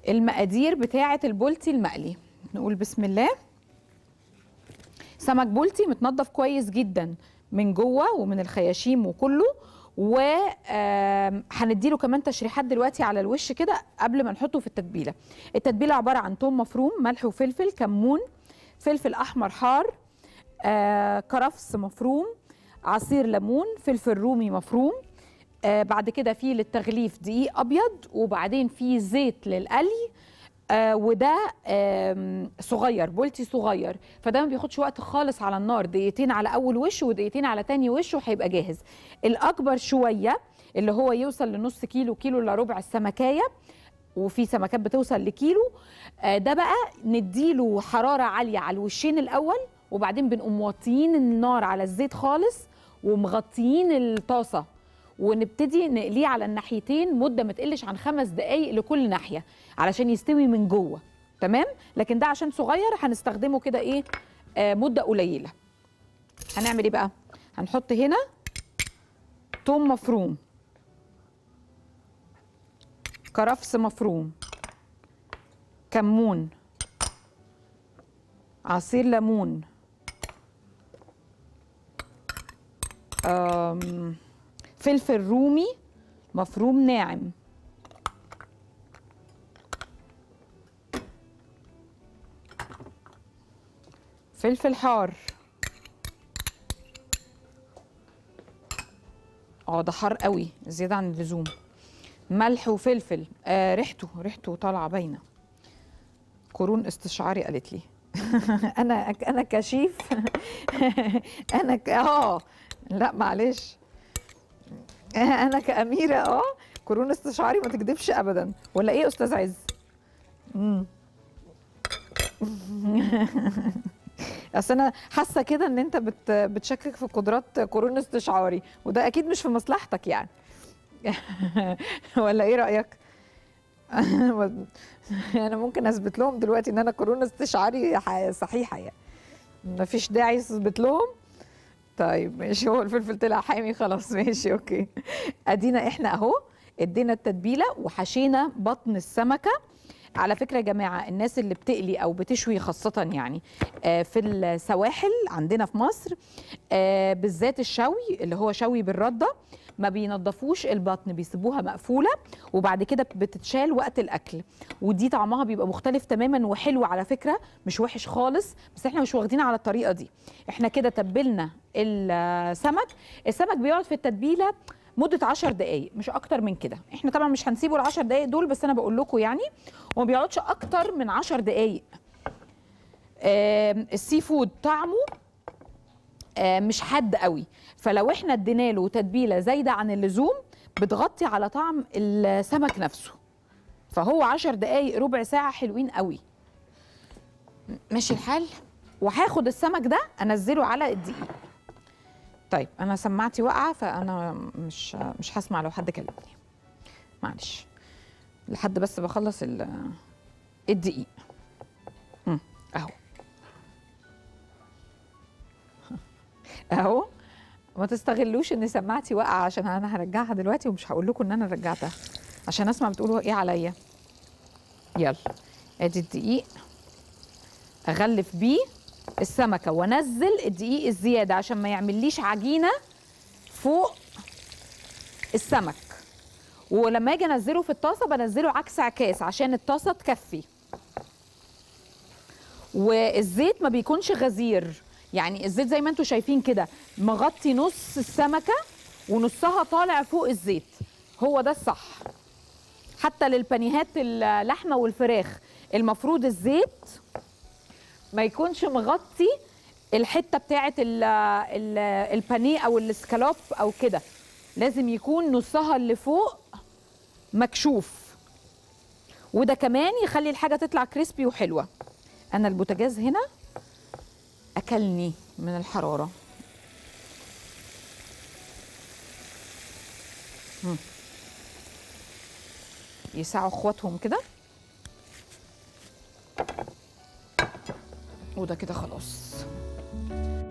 المقادير بتاعه البولتي المقلي نقول بسم الله سمك بولتي متنضف كويس جدا من جوه ومن الخياشيم وكله وهنديله كمان تشريحات دلوقتي على الوش كده قبل ما نحطه في التتبيله التتبيله عباره عن توم مفروم ملح وفلفل كمون فلفل احمر حار آه، كرفس مفروم عصير ليمون فلفل رومي مفروم آه، بعد كده في للتغليف دقيق ابيض وبعدين في زيت للقلي آه وده آم، صغير بولتي صغير فده ما بياخدش وقت خالص على النار دقيقتين على اول وش ودقيقتين على تاني وش وهيبقى جاهز الاكبر شويه اللي هو يوصل لنص كيلو كيلو الا ربع السمكايه وفي سمكات بتوصل لكيلو آه ده بقى نديله حراره عاليه على الوشين الاول وبعدين بنقوم موطيين النار على الزيت خالص ومغطيين الطاسه ونبتدي نقليه على الناحيتين مده ما تقلش عن خمس دقائق لكل ناحيه علشان يستوي من جوه تمام لكن ده عشان صغير هنستخدمه كده ايه آه مده قليله هنعمل ايه بقى هنحط هنا توم مفروم كرفس مفروم كمون عصير ليمون آم، فلفل رومي مفروم ناعم فلفل حار اه ده حار قوي زياده عن اللزوم ملح وفلفل آه ريحته ريحته طالعه باينه قرون استشعاري قالت لي انا انا كشيف انا ك... اه لا معلش انا كاميره اه قرون استشعاري ما تكذبش ابدا ولا ايه يا استاذ عز مم. اصل انا حاسه كده ان انت بت بتشكك في قدرات قرون استشعاري وده اكيد مش في مصلحتك يعني ولا ايه رايك انا ممكن اثبت لهم دلوقتي ان انا قرون استشعاري ح- صحيحه يعني مفيش داعي اثبت لهم طيب ماشي هو الفلفل طلع حامي خلاص ماشي اوكي ادينا احنا اهو ادينا التتبيله وحشينا بطن السمكه على فكره يا جماعه الناس اللي بتقلي او بتشوي خاصه يعني آه، في السواحل عندنا في مصر آه، بالذات الشوي اللي هو شوي بالرده ما بينضفوش البطن بيسيبوها مقفوله وبعد كده بتتشال وقت الاكل ودي طعمها بيبقى مختلف تماما وحلو على فكره مش وحش خالص بس احنا مش واخدين على الطريقه دي احنا كده تبلنا السمك السمك بيقعد في التتبيله مدة 10 دقايق مش أكتر من كده احنا طبعا مش هنسيبه ال 10 دقايق دول بس أنا بقول لكم يعني وما بيقعدش أكتر من 10 دقايق آم، السي فود طعمه آه، مش حاد قوي فلو احنا ادينا له تتبيله زايده عن اللزوم بتغطي على طعم السمك نفسه فهو عشر دقايق ربع ساعه حلوين قوي م- ماشي الحال وهاخد السمك ده انزله على الدقيق طيب انا سماعتي واقعه فانا مش مش هسمع لو حد كلمني معلش لحد بس بخلص ال- الدقيق مم، اهو اهو ما تستغلوش ان سماعتي واقعه عشان انا هرجعها دلوقتي ومش هقول لكم ان انا رجعتها عشان اسمع بتقولوا ايه عليا يلا ادي الدقيق اغلف بيه السمكه وانزل الدقيق الزياده عشان ما يعمليش عجينه فوق السمك ولما اجي انزله في الطاسه بنزله عكس عكاس عشان الطاسه تكفي والزيت ما بيكونش غزير يعني الزيت زي ما انتم شايفين كده مغطي نص السمكه ونصها طالع فوق الزيت هو ده الصح حتى للبانيهات اللحمه والفراخ المفروض الزيت ما يكونش مغطي الحته بتاعه ال- ال- البانيه او السكالوب او كده لازم يكون نصها اللي فوق مكشوف وده كمان يخلي الحاجه تطلع كريسبي وحلوه انا البوتاجاز هنا اكلني من الحراره مم. يسعوا اخواتهم كده وده كده خلاص